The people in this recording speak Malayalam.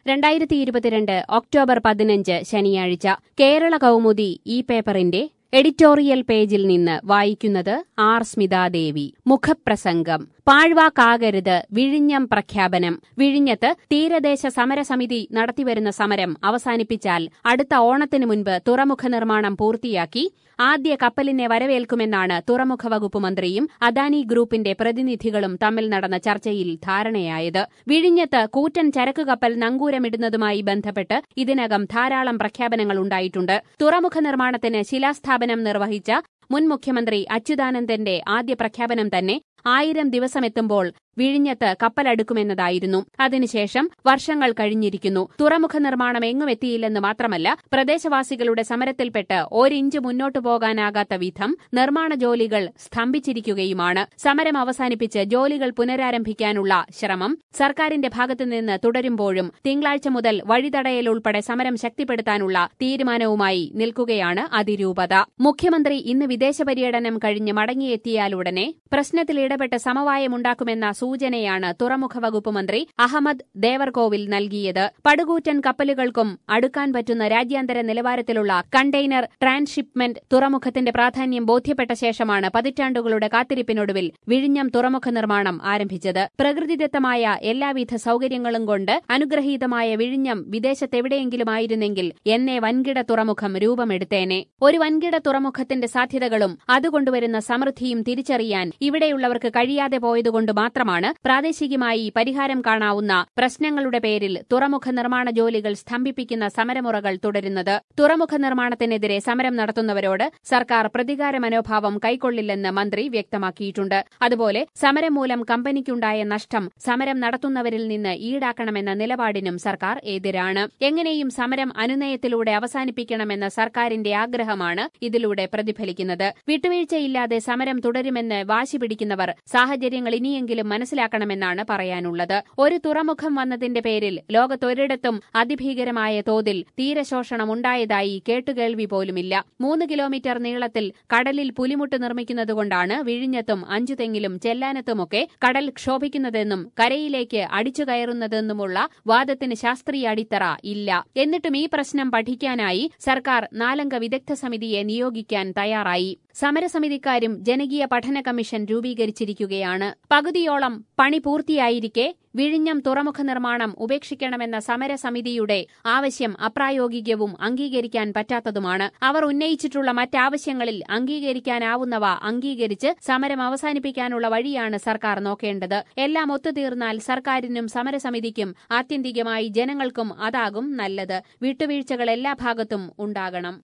രണ്ടായിരത്തി ഇരുപത്തിരണ്ട് ഒക്ടോബർ പതിനഞ്ച് ശനിയാഴ്ച കേരള കൗമുദി ഈ പേപ്പറിന്റെ എഡിറ്റോറിയൽ പേജിൽ നിന്ന് വായിക്കുന്നത് ആർ സ്മിതാദേവി മുഖപ്രസംഗം പാഴ്വാക്കാകരുത് വിഴിഞ്ഞം പ്രഖ്യാപനം വിഴിഞ്ഞത്ത് തീരദേശ സമരസമിതി നടത്തിവരുന്ന സമരം അവസാനിപ്പിച്ചാൽ അടുത്ത ഓണത്തിനു മുൻപ് തുറമുഖ നിർമ്മാണം പൂർത്തിയാക്കി ആദ്യ കപ്പലിനെ വരവേൽക്കുമെന്നാണ് തുറമുഖ വകുപ്പ് മന്ത്രിയും അദാനി ഗ്രൂപ്പിന്റെ പ്രതിനിധികളും തമ്മിൽ നടന്ന ചർച്ചയിൽ ധാരണയായത് വിഴിഞ്ഞത്ത് കൂറ്റൻ ചരക്ക് കപ്പൽ നങ്കൂരമിടുന്നതുമായി ബന്ധപ്പെട്ട് ഇതിനകം ധാരാളം പ്രഖ്യാപനങ്ങൾ ഉണ്ടായിട്ടുണ്ട് തുറമുഖ നിർമ്മാണത്തിന് ശിലാസ്ഥാപനം നിർവഹിച്ച മുൻ മുഖ്യമന്ത്രി അച്യുതാനന്ദന്റെ ആദ്യ പ്രഖ്യാപനം തന്നെ ആയിരം ദിവസമെത്തുമ്പോൾ വിഴിഞ്ഞത്ത് കപ്പലടുക്കുമെന്നതായിരുന്നു അതിനുശേഷം വർഷങ്ങൾ കഴിഞ്ഞിരിക്കുന്നു തുറമുഖ നിർമ്മാണം എങ്ങും എത്തിയില്ലെന്ന് മാത്രമല്ല പ്രദേശവാസികളുടെ സമരത്തിൽപ്പെട്ട് ഒരിഞ്ച് മുന്നോട്ടു പോകാനാകാത്ത വിധം നിർമ്മാണ ജോലികൾ സ്തംഭിച്ചിരിക്കുകയുമാണ് സമരം അവസാനിപ്പിച്ച് ജോലികൾ പുനരാരംഭിക്കാനുള്ള ശ്രമം സർക്കാരിന്റെ ഭാഗത്തുനിന്ന് തുടരുമ്പോഴും തിങ്കളാഴ്ച മുതൽ വഴിതടയലുൾപ്പെടെ സമരം ശക്തിപ്പെടുത്താനുള്ള തീരുമാനവുമായി നിൽക്കുകയാണ് അതിരൂപത മുഖ്യമന്ത്രി ഇന്ന് വിദേശ പര്യടനം കഴിഞ്ഞ് മടങ്ങിയെത്തിയാലുടനെ പ്രശ്നത്തിൽ ഇടപെട്ട് സമവായമുണ്ടാക്കുമെന്ന സൂചനയാണ് തുറമുഖ വകുപ്പ് മന്ത്രി അഹമ്മദ് ദേവർകോവിൽ നൽകിയത് പടുകൂറ്റൻ കപ്പലുകൾക്കും അടുക്കാൻ പറ്റുന്ന രാജ്യാന്തര നിലവാരത്തിലുള്ള കണ്ടെയ്നർ ട്രാൻസ്ഷിപ്മെന്റ് തുറമുഖത്തിന്റെ പ്രാധാന്യം ബോധ്യപ്പെട്ട ശേഷമാണ് പതിറ്റാണ്ടുകളുടെ കാത്തിരിപ്പിനൊടുവിൽ വിഴിഞ്ഞം തുറമുഖ നിർമ്മാണം ആരംഭിച്ചത് പ്രകൃതിദത്തമായ എല്ലാവിധ സൌകര്യങ്ങളും കൊണ്ട് അനുഗ്രഹീതമായ വിഴിഞ്ഞം വിദേശത്തെവിടെയെങ്കിലും ആയിരുന്നെങ്കിൽ എന്നേ വൻകിട തുറമുഖം രൂപമെടുത്തേനെ ഒരു വൻകിട തുറമുഖത്തിന്റെ സാധ്യതകളും അതുകൊണ്ടുവരുന്ന സമൃദ്ധിയും തിരിച്ചറിയാൻ ഇവിടെയുള്ളവർക്ക് കഴിയാതെ പോയതുകൊണ്ട് മാത്രമാണ് പ്രാദേശികമായി പരിഹാരം കാണാവുന്ന പ്രശ്നങ്ങളുടെ പേരിൽ തുറമുഖ നിർമ്മാണ ജോലികൾ സ്തംഭിപ്പിക്കുന്ന സമരമുറകൾ തുടരുന്നത് തുറമുഖ നിർമ്മാണത്തിനെതിരെ സമരം നടത്തുന്നവരോട് സർക്കാർ പ്രതികാര മനോഭാവം കൈക്കൊള്ളില്ലെന്ന് മന്ത്രി വ്യക്തമാക്കിയിട്ടുണ്ട് അതുപോലെ സമരം മൂലം കമ്പനിക്കുണ്ടായ നഷ്ടം സമരം നടത്തുന്നവരിൽ നിന്ന് ഈടാക്കണമെന്ന നിലപാടിനും സർക്കാർ എതിരാണ് എങ്ങനെയും സമരം അനുനയത്തിലൂടെ അവസാനിപ്പിക്കണമെന്ന സർക്കാരിന്റെ ആഗ്രഹമാണ് ഇതിലൂടെ പ്രതിഫലിക്കുന്നത് വിട്ടുവീഴ്ചയില്ലാതെ സമരം തുടരുമെന്ന് വാശി പിടിക്കുന്നവർ സാഹചര്യങ്ങൾ ഇനിയെങ്കിലും മനസ്സിലാക്കണമെന്നാണ് പറയാനുള്ളത് ഒരു തുറമുഖം വന്നതിന്റെ പേരിൽ ലോകത്തൊരിടത്തും അതിഭീകരമായ തോതിൽ തീരശോഷണം ഉണ്ടായതായി കേട്ടുകേൾവി പോലുമില്ല മൂന്ന് കിലോമീറ്റർ നീളത്തിൽ കടലിൽ പുലിമുട്ട് നിർമ്മിക്കുന്നതുകൊണ്ടാണ് വിഴിഞ്ഞത്തും അഞ്ചുതെങ്ങിലും ചെല്ലാനത്തുമൊക്കെ കടൽ ക്ഷോഭിക്കുന്നതെന്നും കരയിലേക്ക് അടിച്ചു കയറുന്നതെന്നുമുള്ള വാദത്തിന് ശാസ്ത്രീയ അടിത്തറ ഇല്ല എന്നിട്ടും ഈ പ്രശ്നം പഠിക്കാനായി സർക്കാർ നാലംഗ വിദഗ്ധ സമിതിയെ നിയോഗിക്കാൻ തയ്യാറായി സമരസമിതിക്കാരും ജനകീയ പഠന കമ്മീഷൻ രൂപീകരിച്ചിരിക്കുകയാണ് പകുതിയോളം പണി പൂർത്തിയായിരിക്കെ വിഴിഞ്ഞം തുറമുഖ നിർമ്മാണം ഉപേക്ഷിക്കണമെന്ന സമരസമിതിയുടെ ആവശ്യം അപ്രായോഗികവും അംഗീകരിക്കാൻ പറ്റാത്തതുമാണ് അവർ ഉന്നയിച്ചിട്ടുള്ള മറ്റാവശ്യങ്ങളിൽ അംഗീകരിക്കാനാവുന്നവ അംഗീകരിച്ച് സമരം അവസാനിപ്പിക്കാനുള്ള വഴിയാണ് സർക്കാർ നോക്കേണ്ടത് എല്ലാം ഒത്തുതീർന്നാൽ സർക്കാരിനും സമരസമിതിക്കും ആത്യന്തികമായി ജനങ്ങൾക്കും അതാകും നല്ലത് വിട്ടുവീഴ്ചകൾ എല്ലാ ഭാഗത്തും ഉണ്ടാകണം